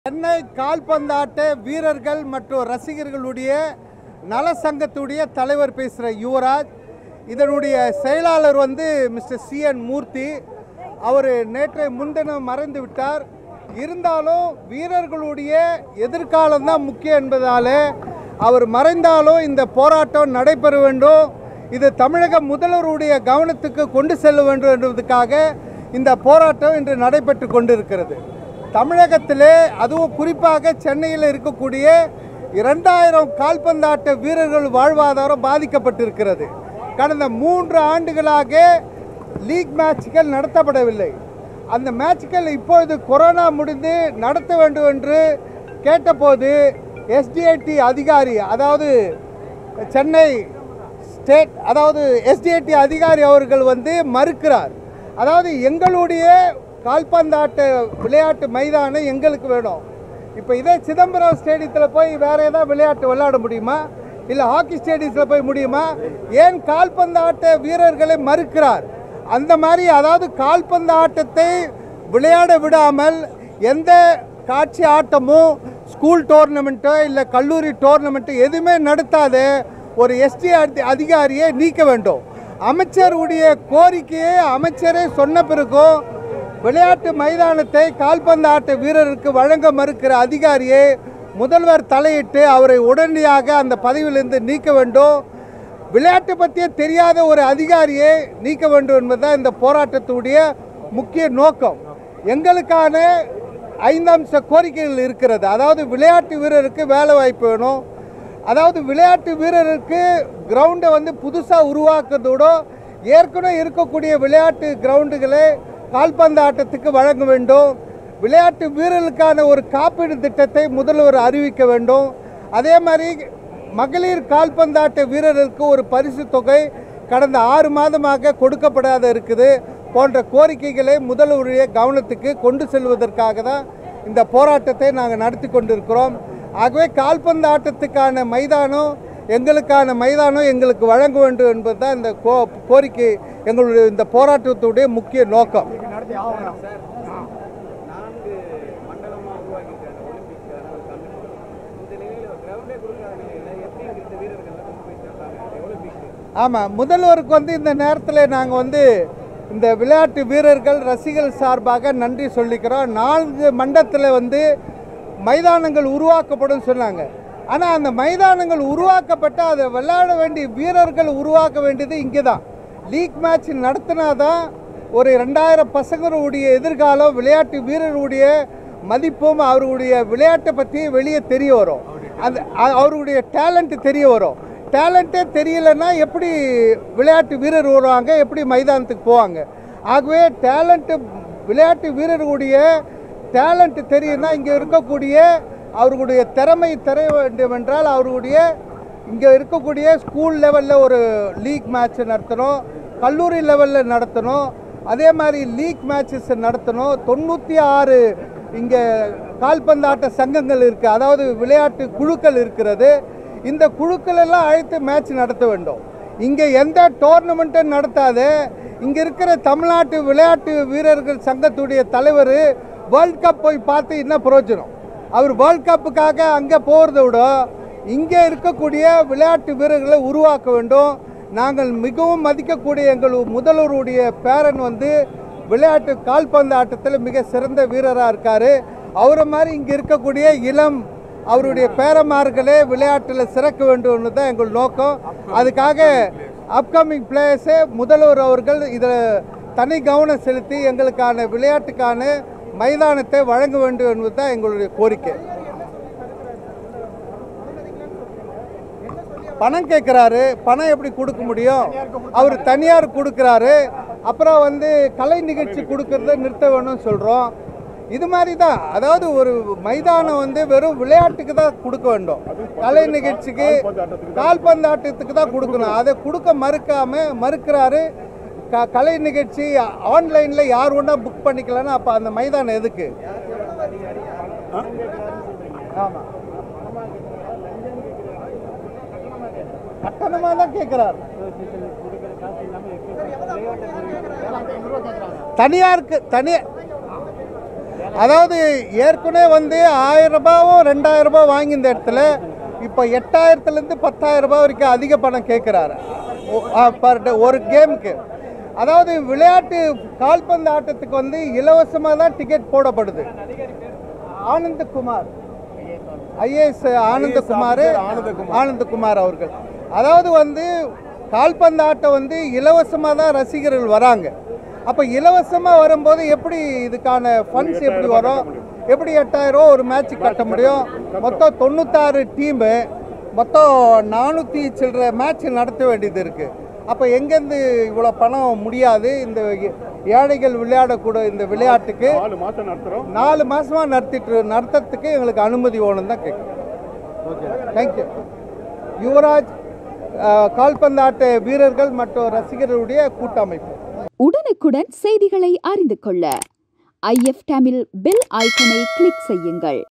சென்னை கால்பந்தாட்ட வீரர்கள் மற்றும் ரசிகர்களுடைய நல சங்கத்துடைய தலைவர் பேசுகிற யுவராஜ் இதனுடைய செயலாளர் வந்து மிஸ்டர் சி என் மூர்த்தி அவர் நேற்று முன்தினம் மறைந்து விட்டார் இருந்தாலும் வீரர்களுடைய எதிர்காலம் தான் முக்கியம் என்பதால் அவர் மறைந்தாலும் இந்த போராட்டம் நடைபெற வேண்டும் இது தமிழக முதல்வருடைய கவனத்துக்கு கொண்டு செல்ல வேண்டும் என்பதற்காக இந்த போராட்டம் இன்று நடைபெற்று கொண்டிருக்கிறது தமிழகத்திலே அதுவும் குறிப்பாக சென்னையில் இருக்கக்கூடிய இரண்டாயிரம் கால்பந்தாட்ட வீரர்கள் வாழ்வாதாரம் பாதிக்கப்பட்டிருக்கிறது கடந்த மூன்று ஆண்டுகளாக லீக் மேட்ச்கள் நடத்தப்படவில்லை அந்த மேட்ச்கள் இப்பொழுது கொரோனா முடிந்து நடத்த வேண்டும் என்று கேட்டபோது எஸ்டிஐடி அதிகாரி அதாவது சென்னை ஸ்டேட் அதாவது எஸ்டிஐடி அதிகாரி அவர்கள் வந்து மறுக்கிறார் அதாவது எங்களுடைய கால்பந்தாட்ட விளையாட்டு மைதானம் எங்களுக்கு வேணும் இப்போ இதே சிதம்பரம் ஸ்டேடியத்தில் போய் வேற ஏதாவது விளையாட்டு விளையாட முடியுமா இல்லை ஹாக்கி ஸ்டேடியத்தில் போய் முடியுமா ஏன் கால்பந்தாட்ட வீரர்களை மறுக்கிறார் அந்த மாதிரி அதாவது கால்பந்து ஆட்டத்தை விளையாட விடாமல் எந்த காட்சி ஆட்டமும் ஸ்கூல் டோர்னமெண்ட்டோ இல்லை கல்லூரி டோர்னமெண்ட்டோ எதுவுமே நடத்தாத ஒரு எஸ்டி அதிகாரியை நீக்க வேண்டும் அமைச்சருடைய கோரிக்கையை அமைச்சரே சொன்ன பிறகும் விளையாட்டு மைதானத்தை கால்பந்து ஆட்ட வீரருக்கு வழங்க மறுக்கிற அதிகாரியை முதல்வர் தலையிட்டு அவரை உடனடியாக அந்த பதவியிலிருந்து நீக்க வேண்டும் விளையாட்டு பற்றியே தெரியாத ஒரு அதிகாரியை நீக்க வேண்டும் என்பதுதான் இந்த போராட்டத்துடைய முக்கிய நோக்கம் எங்களுக்கான ஐந்தம்ச கோரிக்கைகள் இருக்கிறது அதாவது விளையாட்டு வீரருக்கு வேலை வாய்ப்பு வேணும் அதாவது விளையாட்டு வீரருக்கு கிரவுண்டை வந்து புதுசாக உருவாக்குறதோட ஏற்கனவே இருக்கக்கூடிய விளையாட்டு கிரவுண்டுகளை கால்பந்து ஆட்டத்துக்கு வழங்க வேண்டும் விளையாட்டு வீரர்களுக்கான ஒரு காப்பீடு திட்டத்தை முதல்வர் அறிவிக்க வேண்டும் அதே மாதிரி மகளிர் கால்பந்தாட்ட வீரர்களுக்கு ஒரு பரிசு தொகை கடந்த ஆறு மாதமாக கொடுக்கப்படாத இருக்குது போன்ற கோரிக்கைகளை முதல்வருடைய கவனத்துக்கு கொண்டு செல்வதற்காக தான் இந்த போராட்டத்தை நாங்கள் நடத்தி கொண்டிருக்கிறோம் ஆகவே கால்பந்து ஆட்டத்துக்கான மைதானம் எங்களுக்கான மைதானம் எங்களுக்கு வழங்க வேண்டும் என்பது தான் இந்த கோ கோரிக்கை எங்களுடைய இந்த போராட்டத்துடைய முக்கிய நோக்கம் நடத்தி ஆகணும் நான்கு மண்டலமாக உருவாக்கியிருக்காங்க ஒலிம்பிக்ஸ்க்கான ஒரு கமிட்டி இந்த நிலையில் கிரவுண்டே கொடுக்காத நிலையில் எப்படி இந்த வீரர்கள்லாம் கொண்டு போய் சேர்த்தாங்க ஒலிம்பிக்ஸ் ஆமாம் முதல்வருக்கு வந்து இந்த நேரத்தில் நாங்கள் வந்து இந்த விளையாட்டு வீரர்கள் ரசிகர்கள் சார்பாக நன்றி சொல்லிக்கிறோம் நான்கு மண்டலத்தில் வந்து மைதானங்கள் உருவாக்கப்படும் சொன்னாங்க ஆனால் அந்த மைதானங்கள் உருவாக்கப்பட்டு அதை விளையாட வேண்டிய வீரர்கள் உருவாக்க வேண்டியது இங்கே தான் லீக் மேட்ச் நடத்தினா தான் ஒரு ரெண்டாயிரம் பசங்களுடைய எதிர்காலம் விளையாட்டு வீரருடைய மதிப்பும் அவருடைய விளையாட்டை பற்றி வெளியே தெரிய வரும் அந்த அ- அவருடைய டேலண்ட் தெரிய வரும் டேலண்ட்டே தெரியலன்னா எப்படி விளையாட்டு வீரர் வருவாங்க எப்படி மைதானத்துக்கு போவாங்க ஆகவே டேலண்ட்டு விளையாட்டு வீரர்களுடைய டேலண்ட் தெரியும்னா இங்கே இருக்கக்கூடிய அவர்களுடைய திறமை தெரிய வேண்டும் என்றால் அவர்களுடைய இங்கே இருக்கக்கூடிய ஸ்கூல் லெவலில் ஒரு லீக் மேட்ச் நடத்தணும் கல்லூரி லெவலில் நடத்தணும் அதே மாதிரி லீக் மேட்சஸ் நடத்தணும் தொண்ணூற்றி ஆறு இங்கே கால்பந்தாட்ட சங்கங்கள் இருக்குது அதாவது விளையாட்டு குழுக்கள் இருக்கிறது இந்த குழுக்கள் எல்லாம் அழைத்து மேட்ச் நடத்த வேண்டும் இங்கே எந்த டோர்னமெண்ட்டும் நடத்தாத இங்கே இருக்கிற தமிழ்நாட்டு விளையாட்டு வீரர்கள் சங்கத்துடைய தலைவர் வேர்ல்ட் கப் போய் பார்த்து என்ன பிரயோஜனம் அவர் வேர்ல்ட் கப்புக்காக அங்கே போகிறத விட இங்கே இருக்கக்கூடிய விளையாட்டு வீரர்களை உருவாக்க வேண்டும் நாங்கள் மிகவும் மதிக்கக்கூடிய எங்கள் முதல்வருடைய பேரன் வந்து விளையாட்டு கால்பந்து ஆட்டத்தில் மிக சிறந்த வீரராக இருக்கார் அவரை மாதிரி இங்கே இருக்கக்கூடிய இளம் அவருடைய பேரமார்களே விளையாட்டில் சிறக்க வேண்டும்னு தான் எங்கள் நோக்கம் அதுக்காக அப்கமிங் பிளேயர்ஸே முதல்வர் அவர்கள் இதில் தனி கவனம் செலுத்தி எங்களுக்கான விளையாட்டுக்கான மைதானத்தை வழங்க வேண்டும் என்பது தான் எங்களுடைய கோரிக்கை பணம் கேட்குறாரு பணம் எப்படி கொடுக்க முடியும் அவர் தனியார் கொடுக்குறாரு அப்புறம் வந்து கலை நிகழ்ச்சி கொடுக்கறத நிறுத்த வேணும்னு சொல்கிறோம் இது மாதிரி தான் அதாவது ஒரு மைதானம் வந்து வெறும் விளையாட்டுக்கு தான் கொடுக்க வேண்டும் கலை நிகழ்ச்சிக்கு கால்பந்து ஆட்டத்துக்கு தான் கொடுக்கணும் அதை கொடுக்க மறுக்காம மறுக்கிறாரு க கலை நிகழ்ச்சி ஆன்லைனில் யார் ஒன்றா புக் பண்ணிக்கலாம்னா அப்போ அந்த மைதானம் எதுக்கு ஆமாம் கட்டணமாக தான் கேட்குறாரு தனியாருக்கு தனி அதாவது ஏற்கனவே வந்து ஆயிரம் ரூபாவும் ரெண்டாயிரம் ரூபாய் வாங்கி இந்த இடத்துல இப்போ எட்டாயிரத்துலேருந்து பத்தாயிரம் ரூபாய் வரைக்கும் அதிக பணம் கேட்குறாரு பர் டே ஒரு கேமுக்கு அதாவது விளையாட்டு கால்பந்து ஆட்டத்துக்கு வந்து இலவசமாக தான் டிக்கெட் போடப்படுது ஆனந்தகுமார் ஐஏஎஸ் ஆனந்தகுமார் ஆனந்தகுமார் அவர்கள் அதாவது வந்து கால்பந்து ஆட்டம் வந்து இலவசமாக தான் ரசிகர்கள் வராங்க அப்போ இலவசமாக வரும்போது எப்படி இதுக்கான ஃபண்ட்ஸ் எப்படி வரும் எப்படி எட்டாயிரம் ரூபா ஒரு மேட்ச் கட்ட முடியும் மொத்தம் தொண்ணூத்தாறு டீமு மொத்தம் நானூற்றி சில்லற மேட்ச் நடத்த வேண்டியது இருக்குது அப்போ எங்கேருந்து இவ்வளோ பணம் முடியாது இந்த ஏழைகள் விளையாடக்கூட இந்த விளையாட்டுக்கு நாலு மாசம் நடத்துறோம் நாலு மாசமா நடத்திட்டு நடத்துறதுக்கு எங்களுக்கு அனுமதி வேணும் தான் கேட்குறோம் ஓகே தேங்க்யூ யுவராஜ் அஹ், கால்பந்தாட்ட வீரர்கள் மற்றும் ரசிகர்களுடைய கூட்டமைப்பு உடனுக்குடன் செய்திகளை அறிந்து கொள்ள ஐஎஃப் தமிழ் பெல் ஐக்கனை கிளிக் செய்யுங்கள்